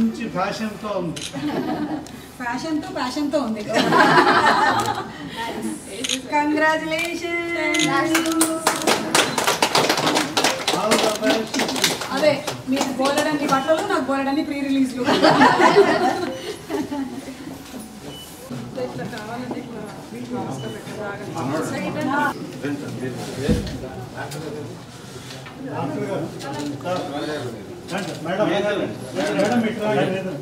మంచి ఫ్యాషన్తో ఉంది ఫ్యాషన్తో ఫ్యాషన్తో ఉంది కంగ్రాచులేషన్ ఆల్ ద బెస్ట్ అదే మీకు బోలెడన్ని బట్టలు నాకు బోలెడన్ని ప్రీ రిలీజ్లు డాక్టర్ గారు రండి, మేడం మేడం ఇట్లా లేదు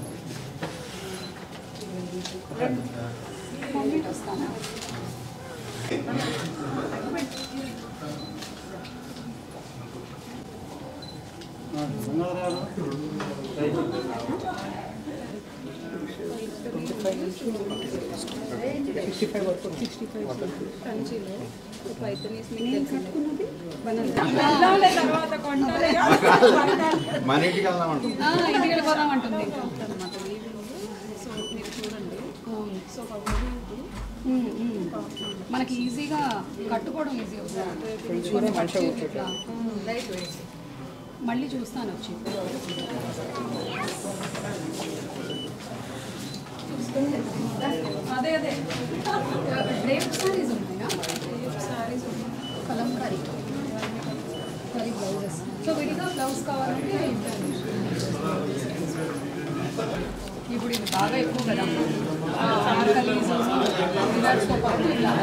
మన ఇంటికి వెళ్దామంట ఇంటికి వెళ్ళిపోదాం అంటుంది సో మీరు చూడండి సో ఉమ్, ఉమ్. మనకి ఈజీగా కట్టుకోవడం ఈజీ అవుతుంది మళ్ళీ చూస్తాను వచ్చి అదే అదే డ్రేప్ సారీస్ ఉన్నాయా డ్రేప్ సారీస్ కలంకారీ కరీ బ్లౌజెస్ సో విడిగా బ్లౌజ్ కావాలంటే ఇవ్వండి. ఇప్పుడు ఇది బాగా ఎక్కువ కదా ఆర్కలీస్ రివర్స్తో పాటు ఇలా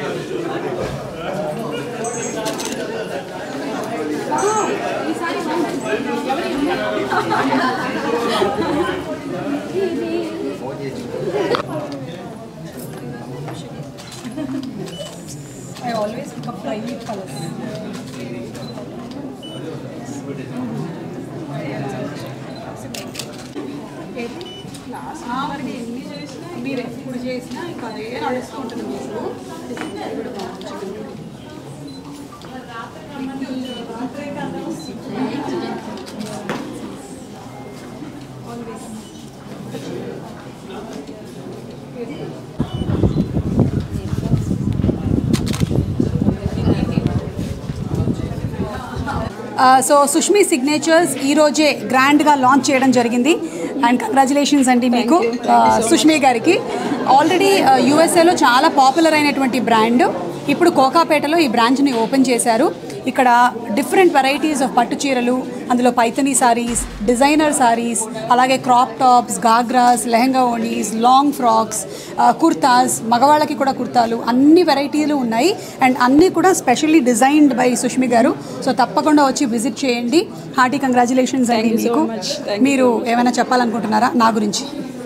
ఆ, ఈసారి బాగుంది. ఎవరి I always pick up private colors. మీరు ఎప్పుడు చేసినా ఇంకా అదే నడుస్తుంటుంది మీకు ఇది కూడా బాగుంటుంది. సో సుష్మి సిగ్నేచర్స్ ఈ రోజే గ్రాండ్గా లాంచ్ చేయడం జరిగింది అండ్ కంగ్రాచులేషన్స్ అండి మీకు ఆ, సుష్మి గారికి ఆల్రెడీ యూఎస్ఏలో చాలా పాపులర్ అయినటువంటి బ్రాండ్ ఇప్పుడు కోకాపేటలో ఈ బ్రాంచ్ని ఓపెన్ చేశారు ఇక్కడ డిఫరెంట్ వెరైటీస్ ఆఫ్ పట్టు చీరలు అందులో పైతనీ సారీస్ డిజైనర్ సారీస్ అలాగే crop tops ghagras lehenga onis long frocks kurtas మగవాళ్ళకి కూడా కుర్తాలు అన్ని వెరైటీలు ఉన్నాయి అండ్ అన్నీ కూడా స్పెషల్లీ డిజైన్డ్ బై సుష్మి గారు సో తప్పకుండా వచ్చి విజిట్ చేయండి హార్టీ కంగ్రాచులేషన్స్ అండి మీకు మీరు ఏమైనా చెప్పాలనుకుంటున్నారా నా గురించి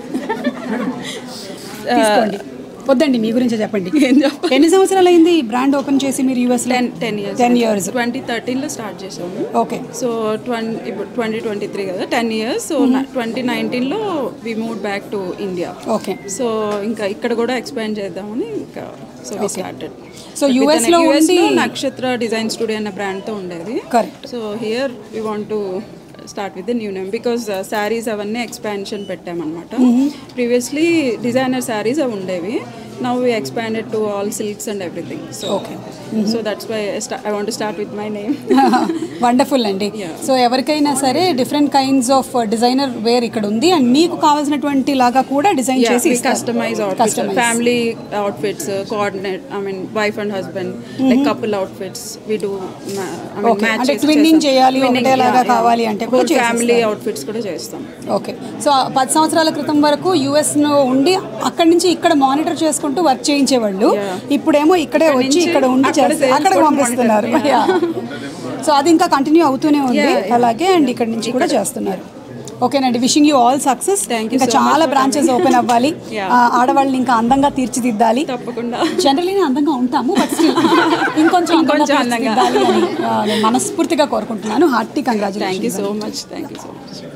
తీసుకోండి వద్దండి మీ గురించే చెప్పండి ఎన్ని సంవత్సరాలు అయింది ఈ బ్రాండ్ ఓపెన్ చేసి మీరు US ten ten years ten years twenty థర్టీన్లో స్టార్ట్ చేసాము ఓకే సో ట్వంటీ ఇప్పుడు ట్వంటీ ట్వంటీ త్రీ కదా టెన్ ఇయర్స్ సో ట్వంటీ నైన్టీన్లో we move back to India okay so ఇంకా ఇక్కడ కూడా ఎక్స్పాండ్ చేద్దామని ఇంకా so we started So, US లో ఉండి- నక్షత్ర డిజైన్ స్టూడియో అన్న బ్రాండ్తో ఉండేది correct so here we want to start with the new name because saris అవన్నీ ఎక్స్పాన్షన్ పెట్టామన్నమాట ప్రీవియస్లీ డిజైనర్ శారీస్ అవి ఉండేవి now we expanded to all silks and everything so Okay. So that's why I want start with my name wonderful అండి so ఎవరికైనా సరే different kinds of designer wear ఇక్కడ ఉంది and మీకు కావాల్సినటువంటి లాగా కూడా డిజైన్ చేసి ఇస్తారు. Customise outfits Customize. Family outfits coordinate I mean wife and husband like couple outfits we do I Okay. అంటే twinning చేయాలి, ఒకటేలాగా కావాలి అంటే కూడా ఫ్యామిలీ చేసిస్తారు. అవుట్ఫిట్స్ కూడా చేస్తాం ఓకే సో పది సంవత్సరాల క్రితం వరకు యుఎస్లో ఉండి అక్కడి నుంచి ఇక్కడ మానిటర్ చేసుకుంటూ వర్క్ చేయించేవాళ్ళు ఇప్పుడేమో ఇక్కడే వచ్చి ఇక్కడ ఉండి అక్కడ చేస్తారు sales అక్కడ కూడా పంపిస్తున్నారు monitor, సో అది ఇంకా కంటిన్యూ అవుతూనే ఉంది అలాగే అండ్ ఇక్కడ నుంచి కూడా చేస్తున్నారు ఓకేనండి wishing you all success Thank you ఇంకా so చాలా much for బ్రాంచెస్ ఓపెన్ అవ్వాలి Yeah. ఆ, ఆడవాళ్ళని ఇంకా అందంగా తీర్చిదిద్దాలి తప్పకుండా జనరలీ అందంగా ఉంటాము బట్ స్టిల్ ఇంకొంచెం ఇంకొంచెం అందంగా అందంగా. తీర్చిదిద్దాలి అని ఆ, నేను మనస్ఫూర్తిగా కోరుకుంటున్నాను hearty thank you congratulation so much thank you so much